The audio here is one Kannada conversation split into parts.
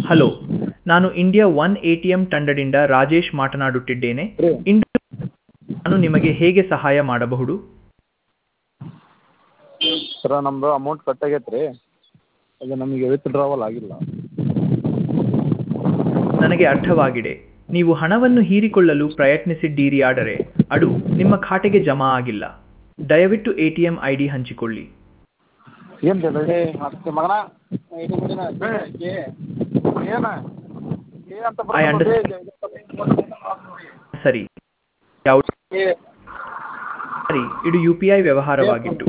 ಹಲೋ ನಾನು India One A T M ತಂಡದಿಂದ ರಾಜೇಶ್ ಮಾತನಾಡುತ್ತಿದ್ದೇನೆ ಇಂದು ನಾನು ನಿಮಗೆ ಹೇಗೆ ಸಹಾಯ ಮಾಡಬಹುದು ಸರ ನಮ್ಮದು ಅಮೌಂಟ್ ಕಟ್ ಆಗೈತೆ ರೀ ಅದು ನಮಗೆ ವಿತ್ಡ್ರಾವಲ್ ಆಗಿಲ್ಲ ನನಗೆ ಅರ್ಥವಾಗಿದೆ ನೀವು ಹಣವನ್ನು ಹೀರಿಕೊಳ್ಳಲು ಪ್ರಯತ್ನಿಸಿದ್ದೀರಿ ಆದರೆ ಅದು ನಿಮ್ಮ ಖಾತೆಗೆ ಜಮಾ ಆಗಿಲ್ಲ ದಯವಿಟ್ಟು A T M I D ಹಂಚಿಕೊಳ್ಳಿ ಏನು ರೀ ಮತ್ತೆ ಮಗನ ಇದು ಬಿಡಿನ ಏ ಏನ ಏ ಅಂತ I ಸರಿ ಯಾವ ಏ ಸರಿ ಇದು ಯು ಪಿ ಐ ವ್ಯವಹಾರವಾಗಿತ್ತು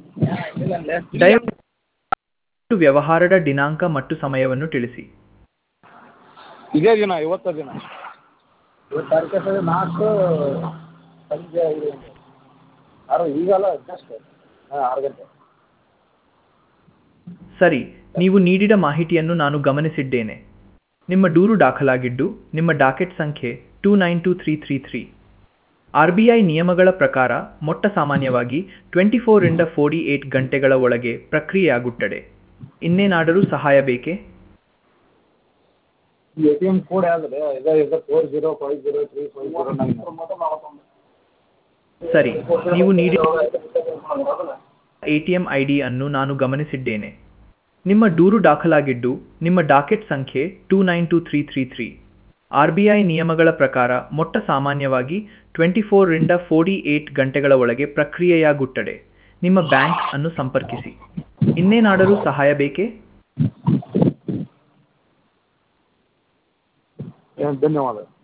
ದಯವಿಟ್ಟು ವ್ಯವಹಾರದ ದಿನಾಂಕ ಮತ್ತು ಸಮಯವನ್ನು ತಿಳಿಸಿ ಇದೇ ದಿನ ಇವತ್ತು ದಿನ ಇವತ್ತು ತಾರೀಕು ಸರ್ ನಾಲ್ಕು ಸಂಜೆ ಐದು ಗಂಟೆ ಆರು ಈಗಲ್ಲ ಜಸ್ಟ್ ಹಾಂ ಆರು ಗಂಟೆ ಸರಿ ನೀವು ನೀಡಿದ ಮಾಹಿತಿಯನ್ನು ನಾನು ಗಮನಿಸಿದ್ದೇನೆ ನಿಮ್ಮ ದೂರು ದಾಖಲಾಗಿದ್ದು ನಿಮ್ಮ ಡಾಕೆಟ್ ಸಂಖ್ಯೆ two nine two three three three R B I ನಿಯಮಗಳ ಪ್ರಕಾರ ಮೊಟ್ಟ ಸಾಮಾನ್ಯವಾಗಿ ಟ್ವೆಂಟಿ ಫೋರಿಂದ ಫೋರ್ಟಿ ಏಟ್ ಗಂಟೆಗಳ ಒಳಗೆ ಪ್ರಕ್ರಿಯೆಯಾಗುತ್ತದೆ ಇನ್ನೇನಾದರೂ ಸಹಾಯ ಬೇಕೇ ಎ ಟಿ ಎಮ್ ಕೋಡ್ ಯಾವ್ದು ರೀ ಇದು ಇದು four zero five zero three five zero nine ಸರಿ ನೀವು ನೀಡಿದ A T M I D ಅನ್ನು ನಾನು ಗಮನಿಸಿದ್ದೇನೆ ನಿಮ್ಮ ದೂರು ದಾಖಲಾಗಿದ್ದು ನಿಮ್ಮ ಡಾಕೆಟ್ ಸಂಖ್ಯೆ two nine two three three three R B I ನಿಯಮಗಳ ಪ್ರಕಾರ ಮೊಟ್ಟ ಸಾಮಾನ್ಯವಾಗಿ ಟ್ವೆಂಟಿ ಫೋರ್ರಿಂದ ಫೋರ್ಟಿ ಏಟ್ ಗಂಟೆಗಳ ಒಳಗೆ ಪ್ರಕ್ರಿಯೆಯಾಗುತ್ತದೆ ನಿಮ್ಮ ಬ್ಯಾಂಕ್ ಅನ್ನು ಸಂಪರ್ಕಿಸಿ ಇನ್ನೇನಾದರೂ ಸಹಾಯ ಬೇಕೇ ಏನು ಧನ್ಯವಾದ